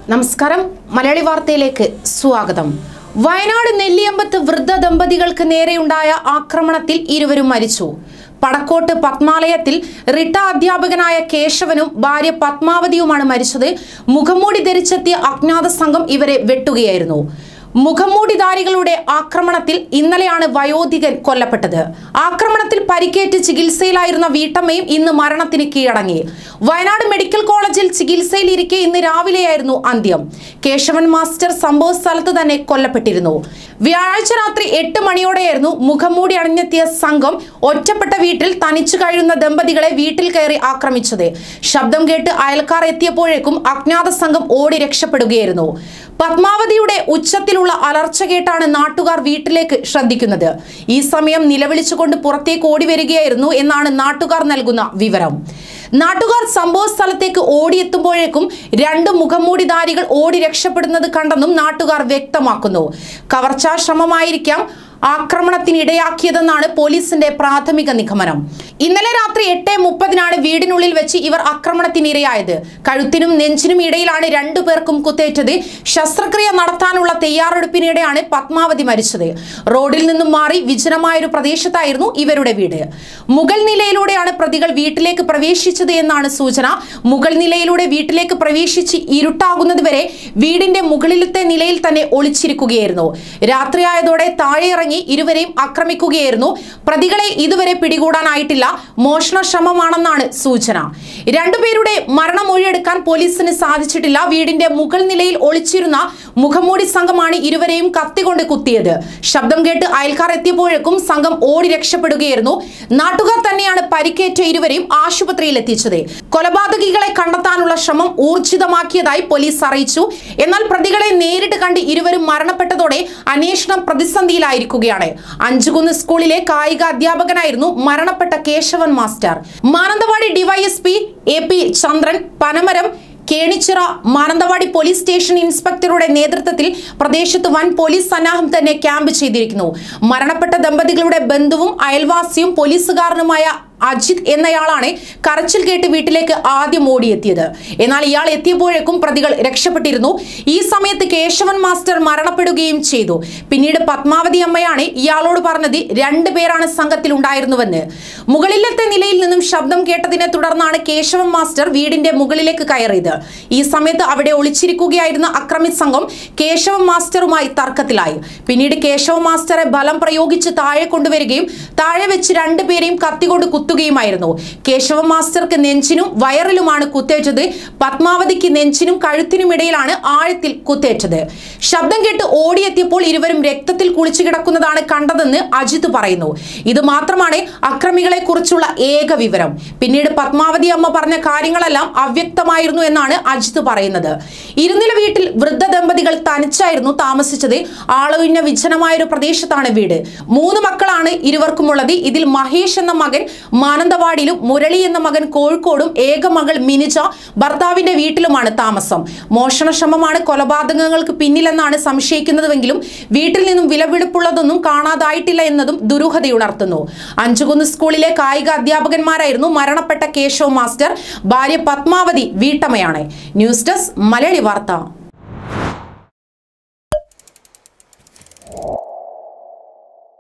നമസ്കാരം മലയാളി വാർത്തയിലേക്ക് സ്വാഗതം വയനാട് നെല്ലിയമ്പത്ത് വൃദ്ധ ദമ്പതികൾക്ക് നേരെയുണ്ടായ ആക്രമണത്തിൽ ഇരുവരും മരിച്ചു പടക്കോട്ട് പത്മാലയത്തിൽ റിട്ട അധ്യാപകനായ കേശവനും ഭാര്യ പത്മാവതിയുമാണ് മരിച്ചത് മുഖംമൂടി ധരിച്ചെത്തിയ അജ്ഞാത സംഘം ഇവരെ വെട്ടുകയായിരുന്നു മുഖംമൂടിധാരികളുടെ ആക്രമണത്തിൽ ഇന്നലെയാണ് വയോധികൻ കൊല്ലപ്പെട്ടത് ആക്രമണത്തിൽ പരിക്കേറ്റ് ചികിത്സയിലായിരുന്ന വീട്ടമ്മയും ഇന്ന് മരണത്തിന് കീഴടങ്ങി വയനാട് മെഡിക്കൽ കോളേജിൽ ചികിത്സയിലിരിക്കെ ഇന്ന് രാവിലെയായിരുന്നു അന്ത്യം കേശവൻ മാസ്റ്റർ സംഭവ സ്ഥലത്ത് തന്നെ കൊല്ലപ്പെട്ടിരുന്നു വ്യാഴാഴ്ച രാത്രി എട്ട് മണിയോടെയായിരുന്നു മുഖംമൂടി അണിഞ്ഞെത്തിയ സംഘം ഒറ്റപ്പെട്ട വീട്ടിൽ തനിച്ചു കഴിയുന്ന ദമ്പതികളെ വീട്ടിൽ കയറി ആക്രമിച്ചത് ശബ്ദം കേട്ട് അയൽക്കാർ എത്തിയപ്പോഴേക്കും അജ്ഞാത സംഘം ഓടി രക്ഷപ്പെടുകയായിരുന്നു പത്മാവതിയുടെ ഉച്ചത്തിലുള്ള അലർച്ച കേട്ടാണ് നാട്ടുകാർ വീട്ടിലേക്ക് ശ്രദ്ധിക്കുന്നത് ഈ സമയം നിലവിളിച്ചുകൊണ്ട് പുറത്തേക്ക് ഓടി വരികയായിരുന്നു എന്നാണ് നാട്ടുകാർ നൽകുന്ന വിവരം നാട്ടുകാർ സംഭവ സ്ഥലത്തേക്ക് ഓടിയെത്തുമ്പോഴേക്കും രണ്ട് മുഖംമൂടിധാരികൾ ഓടി രക്ഷപ്പെടുന്നത് കണ്ടെന്നും നാട്ടുകാർ വ്യക്തമാക്കുന്നു കവർച്ചാ ശ്രമമായിരിക്കാം ആക്രമണത്തിനിടയാക്കിയതെന്നാണ് പോലീസിന്റെ പ്രാഥമിക നിഗമനം ഇന്നലെ രാത്രി എട്ട് മുപ്പതിനാണ് വീടിനുള്ളിൽ വെച്ച് ഇവർ ആക്രമണത്തിനിരയായത് കഴുത്തിനും നെഞ്ചിനും ഇടയിലാണ് രണ്ടു പേർക്കും കുത്തേറ്റത് ശസ്ത്രക്രിയ നടത്താനുള്ള തയ്യാറെടുപ്പിനിടെയാണ് പത്മാവതി മരിച്ചത് റോഡിൽ നിന്നും മാറി വിജനമായ ഒരു പ്രദേശത്തായിരുന്നു ഇവരുടെ വീട് മുകൾ നിലയിലൂടെയാണ് പ്രതികൾ വീട്ടിലേക്ക് പ്രവേശിച്ചത് എന്നാണ് സൂചന മുകൾ നിലയിലൂടെ വീട്ടിലേക്ക് പ്രവേശിച്ച് ഇരുട്ടാകുന്നത് വരെ വീടിന്റെ മുകളിലത്തെ നിലയിൽ തന്നെ ഒളിച്ചിരിക്കുകയായിരുന്നു രാത്രിയായതോടെ താഴെ ഇറങ്ങി ഇരുവരെയും ആക്രമിക്കുകയായിരുന്നു പ്രതികളെ ഇതുവരെ പിടികൂടാനായിട്ടില്ല മോഷണ ശ്രമമാണെന്നാണ് സൂചന രണ്ടുപേരുടെ മരണമൊഴിയെടുക്കാൻ പോലീസിന് സാധിച്ചിട്ടില്ല വീടിന്റെ മുകൾ നിലയിൽ ഒളിച്ചിരുന്ന മുഖംമൂടി സംഘമാണ് ഇരുവരെയും കത്തികൊണ്ട് കുത്തിയത് ശബ്ദം കേട്ട് അയൽക്കാർ എത്തിയപ്പോഴേക്കും സംഘം ഓടി രക്ഷപ്പെടുകയായിരുന്നു നാട്ടുകാർ തന്നെയാണ് പരിക്കേറ്റ ഇരുവരെയും ആശുപത്രിയിൽ എത്തിച്ചത് കൊലപാതകികളെ കണ്ടെത്താനുള്ള ശ്രമം ഊർജിതമാക്കിയതായി പോലീസ് അറിയിച്ചു എന്നാൽ പ്രതികളെ നേരിട്ട് കണ്ട് ഇരുവരും മരണപ്പെട്ടതോടെ അന്വേഷണം പ്രതിസന്ധിയിലായിരിക്കുകയാണ് അഞ്ചുകുന്ന് സ്കൂളിലെ കായിക അധ്യാപകനായിരുന്നു മരണപ്പെട്ട Keshavan master Mananthavady DYSP A P Chandran Panamaram Kenichira Mananthavady police station ഇൻസ്പെക്ടറുടെ നേതൃത്വത്തിൽ പ്രദേശത്ത് വൻ പോലീസ് സന്നാഹം തന്നെ ക്യാമ്പ് ചെയ്തിരിക്കുന്നു മരണപ്പെട്ട ദമ്പതികളുടെ ബന്ധുവും അയൽവാസിയും പോലീസുകാരനുമായ അജിത് എന്നയാളാണ് കരച്ചിൽ കേട്ട് വീട്ടിലേക്ക് ആദ്യം ഓടിയെത്തിയത് എന്നാൽ ഇയാൾ എത്തിയപ്പോഴേക്കും പ്രതികൾ രക്ഷപ്പെട്ടിരുന്നു ഈ സമയത്ത് കേശവൻ മാസ്റ്റർ മരണപ്പെടുകയും ചെയ്തു പിന്നീട് പത്മാവതി അമ്മയാണ് ഇയാളോട് പറഞ്ഞത് രണ്ടു പേരാണ് സംഘത്തിൽ ഉണ്ടായിരുന്നുവെന്ന് മുകളിലത്തെ നിലയിൽ നിന്നും ശബ്ദം കേട്ടതിനെ തുടർന്നാണ് കേശവൻ മാസ്റ്റർ വീടിന്റെ മുകളിലേക്ക് കയറിയത് ഈ സമയത്ത് അവിടെ ഒളിച്ചിരിക്കുകയായിരുന്ന അക്രമി സംഘം കേശവ മാസ്റ്ററുമായി തർക്കത്തിലായി പിന്നീട് കേശവ മാസ്റ്ററെ ബലം പ്രയോഗിച്ച് താഴെ കൊണ്ടുവരികയും താഴെ വെച്ച് രണ്ടുപേരെയും കത്തികൊണ്ട് കുത്തുകയുമായിരുന്നു കേശവ മാസ്റ്റർക്ക് നെഞ്ചിനും വയറിലുമാണ് കുത്തേറ്റത് പത്മാവതിക്ക് നെഞ്ചിനും കഴുത്തിനും ഇടയിലാണ് ആഴത്തിൽ കുത്തേറ്റത് ശബ്ദം കേട്ട് ഓടിയെത്തിയപ്പോൾ ഇരുവരും രക്തത്തിൽ കുളിച്ചു കിടക്കുന്നതാണ് കണ്ടതെന്ന് അജിത് പറയുന്നു ഇത് മാത്രമാണ് അക്രമികളെ കുറിച്ചുള്ള ഏക വിവരം പിന്നീട് പത്മാവതി അമ്മ പറഞ്ഞ കാര്യങ്ങളെല്ലാം അവ്യക്തമായിരുന്നു എന്നാണ് അജിത് പറയുന്നത് ഇരുനില വീട്ടിൽ വൃദ്ധ ദമ്പതികൾ തനിച്ചായിരുന്നു താമസിച്ചത് ആളൊഴിഞ്ഞ വിജനമായ ഒരു പ്രദേശത്താണ് വീട് മൂന്ന് മക്കളാണ് ഇരുവർക്കുമുള്ളത് ഇതിൽ മഹേഷ് എന്ന മകൻ മാനന്തവാടിയിലും മുരളി എന്ന മകൻ കോഴിക്കോടും ഏക മകൾ മിനിജ ഭർത്താവിന്റെ വീട്ടിലുമാണ് താമസം മോഷണ ശ്രമമാണ് കൊലപാതകങ്ങൾക്ക് പിന്നിലെന്നാണ് സംശയിക്കുന്നതുവെങ്കിലും വീട്ടിൽ നിന്നും വിലപിടിപ്പുള്ളതൊന്നും കാണാതായിട്ടില്ല എന്നതും ദുരൂഹതയുണർത്തുന്നു അഞ്ചുകുന്ന് സ്കൂളിലെ കായിക അധ്യാപകന്മാരായിരുന്നു മരണപ്പെട്ട കേശവ് മാസ്റ്റർ ഭാര്യ പത്മാവതി വീട്ടമ്മയാണ് ന്യൂസ് ഡെസ്ക് മലയാളി വാർത്ത